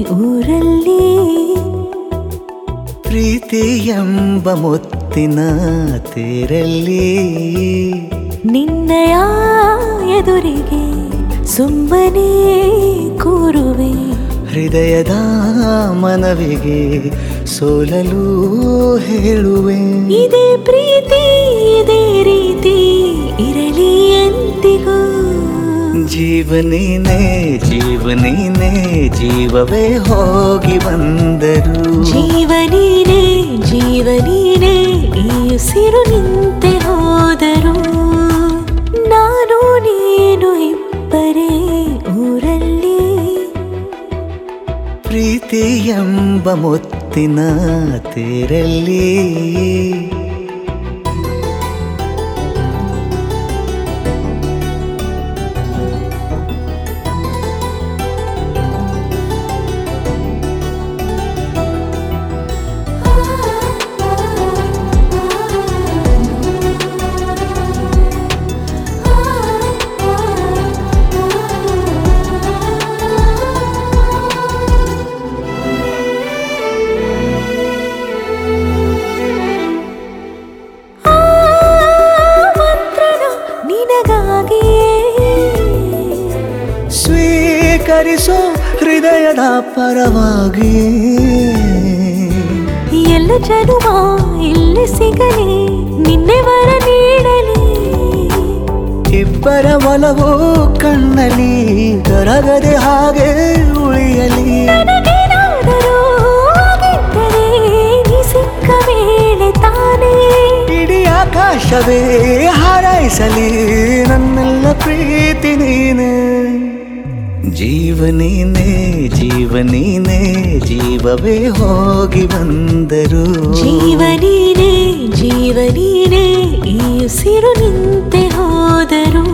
ಊರಲ್ಲಿ ಪ್ರೀತಿ ಎಂಬ ಮುತ್ತಿನ ತೇರಲ್ಲಿ ನಿನ್ನಯ ಎದುರಿಗೆ ಸುಮ್ಮನೆ ಕೂರುವೆ ಹೃದಯದ ಮನವಿಗೆ ಸೋಲಲು ಹೇಳುವೆ ಇದೇ ಪ್ರೀತಿ ಇದೇ ರೀತಿ ಇರಲಿ ಎಂದಿಗೂ ಜೀವನೇನೆ ಜೀವನೇನೆ ಜೀವವೇ ಹೋಗಿ ಬಂದರು ಜೀವನೀನೇ ಜೀವನೀನೇ ಈ ಉಸಿರು ನಿಂತೆ ಹೋದರು ನಾನು ನೀನು ಇಬ್ಬರೇ ಊರಲ್ಲಿ ಪ್ರೀತಿ ಎಂಬ ಮುತ್ತಿನ ತೇರಲ್ಲಿ ಆ ಮಂತ್ರಣ ನಿನಗಾಗಿಯೇ ಸ್ವೀಕರಿಸೋ ಹೃದಯದ ಪರವಾಗಿ ಎಲ್ಲ ಜನುಮ ಇಲ್ಲಿ ಸಿಗಲಿ ನಿನ್ನೆ ವರ ನೀಡಲಿ ಇಬ್ಬರ ಒಲವು ಕಣ್ಣಲ್ಲಿ ಕರಗದೆ ಹಾಗೆ ಉಳಿಯಲಿ ನನಗೇನಾದರೂ ಆಗಿದ್ದರೆ ನೀ ಸಿಕ್ಕ ವೇಳೆ ತಾನೇ ಇಡೀ ಆಕಾಶವೇ ಹಾರೈಸಲಿ ನನ್ನೆಲ್ಲ ಪ್ರೀತಿ ನೀನೆ ಜೀವನೇನೆ ಜೀವನೇನೆ ಜೀವವೇ ಹೋಗಿ ಬಂದರು ಜೀವನೀನೇ ಜೀವನೀನೇ ಈ ಉಸಿರು ನಿಂತೆ ಹೋದರು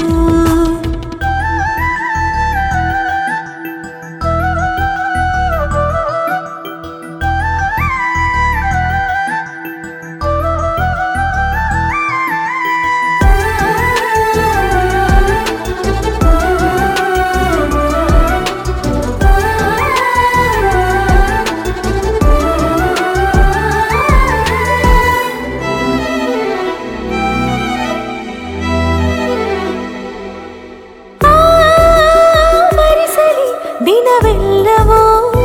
ಆ ಮರೆಸಲಿ ದಿನವೆಲ್ಲವೋ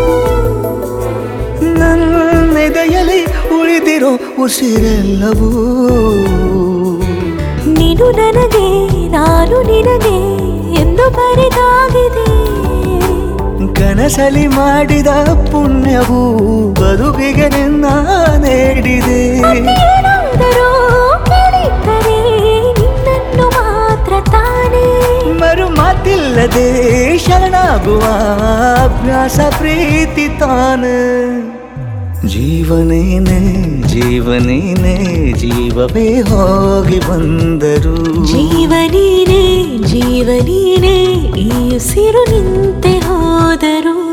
ನನ್ನೆದೆಯಲ್ಲಿ ಉಳಿದಿರೋ ಉಸಿರೆಲ್ಲವೂ ನೀನು ನನಗೆ ನಾನು ನಿನಗೆ ಎಂದು ಬರೆದಾಗಿದೆ ಕನಸಲಿ ಮಾಡಿದ ಪುಣ್ಯವು ಬದುಕಿಗೆ ನಿನ್ನ ನೀಡಿದೆ ಏನಾದರೂ ಕೇಳಿದ್ದರೆ ನಿನ್ನನ್ನು ಮಾತ್ರ ತಾನೇ ಮರು ಮಾತಿಲ್ಲದೆ ಶರಣಾಗುವ ಅಭ್ಯಾಸ ಪ್ರೀತಿ ತಾನ ಜೀವನೇನೆ ಜೀವನೇನೆ ಜೀವವೇ ಹೋಗಿ ಬಂದರು ಜೀವನೀನೇ ಜೀವನೀನೇ ಈ ಉಸಿರು ನಿಂತೆ ಹೋದರು